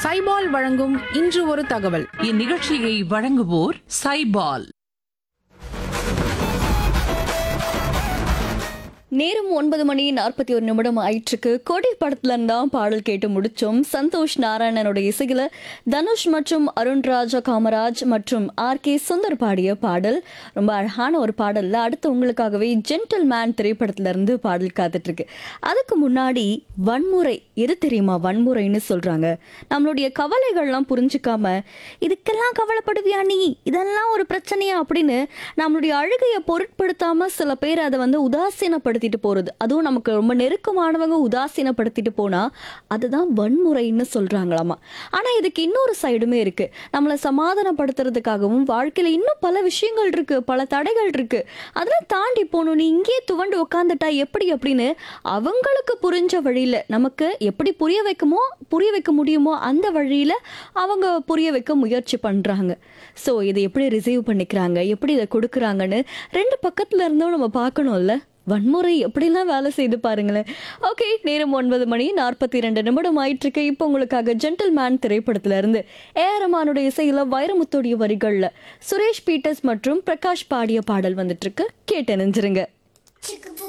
சைபால் வழங்கும் இன்று ஒரு தகவல் இந்நிகழ்ச்சியை வழங்குவோர் சைபால் நேரம் ஒன்பது மணி நாற்பத்தி ஒரு நிமிடம் ஆயிற்றுக்கு கோடை படத்துல தான் பாடல் கேட்டு முடிச்சோம் சந்தோஷ் நாராயணனோட இசையில தனுஷ் மற்றும் அருண் ராஜா காமராஜ் மற்றும் ஆர் கே சுந்தர் பாடிய பாடல் ரொம்ப அழகான ஒரு பாடல்ல அடுத்து உங்களுக்காகவே ஜென்டில் மேன் திரைப்படத்துல இருந்து பாடல் காத்துட்டு இருக்கு அதுக்கு முன்னாடி வன்முறை எது தெரியுமா வன்முறைன்னு சொல்றாங்க நம்மளுடைய கவலைகள்லாம் புரிஞ்சுக்காம இதுக்கெல்லாம் கவலைப்படுவியா நீ இதெல்லாம் ஒரு பிரச்சனையா அப்படின்னு நம்மளுடைய அழுகையை பொருட்படுத்தாம சில பேர் அதை வந்து உதாசீனப்படுத்திட்டு போறது அதுவும் நமக்கு ரொம்ப நெருக்கமானவங்க உதாசீனப்படுத்திட்டு போனா அதுதான் வன்முறைன்னு சொல்றாங்களாமா ஆனா இதுக்கு இன்னொரு சைடுமே இருக்கு நம்மளை சமாதானப்படுத்துறதுக்காகவும் வாழ்க்கையில இன்னும் பல விஷயங்கள் இருக்கு பல தடைகள் இருக்கு அதெல்லாம் தாண்டி போகணும் நீ இங்கேயே துவண்டு உட்காந்துட்டா எப்படி அப்படின்னு அவங்களுக்கு புரிஞ்ச வழியில நமக்கு எப்படி புரிய வைக்குமோ புரிய வைக்க முடியுமோ அந்த வழியில அவங்க புரிய வைக்க முயற்சி பண்றாங்க ஸோ இதை எப்படி ரிசீவ் பண்ணிக்கிறாங்க எப்படி இதை கொடுக்குறாங்கன்னு ரெண்டு பக்கத்துல இருந்தும் நம்ம பார்க்கணும்ல வன்முறை எப்படிலாம் வேலை செய்து பாருங்களேன் ஓகே நேரம் ஒன்பது மணி நாற்பத்தி ரெண்டு நிமிடம் ஆயிட்டிருக்கு இப்போ உங்களுக்காக ஜென்டில்மேன் திரைப்படத்துல இருந்து ஏரமானுடைய இசையில வைரமுத்தோடைய வரிகள்ல சுரேஷ் பீட்டர்ஸ் மற்றும் பிரகாஷ் பாடிய பாடல் வந்துட்டு இருக்கு கேட்டு நினைஞ்சிருங்க Chickaboo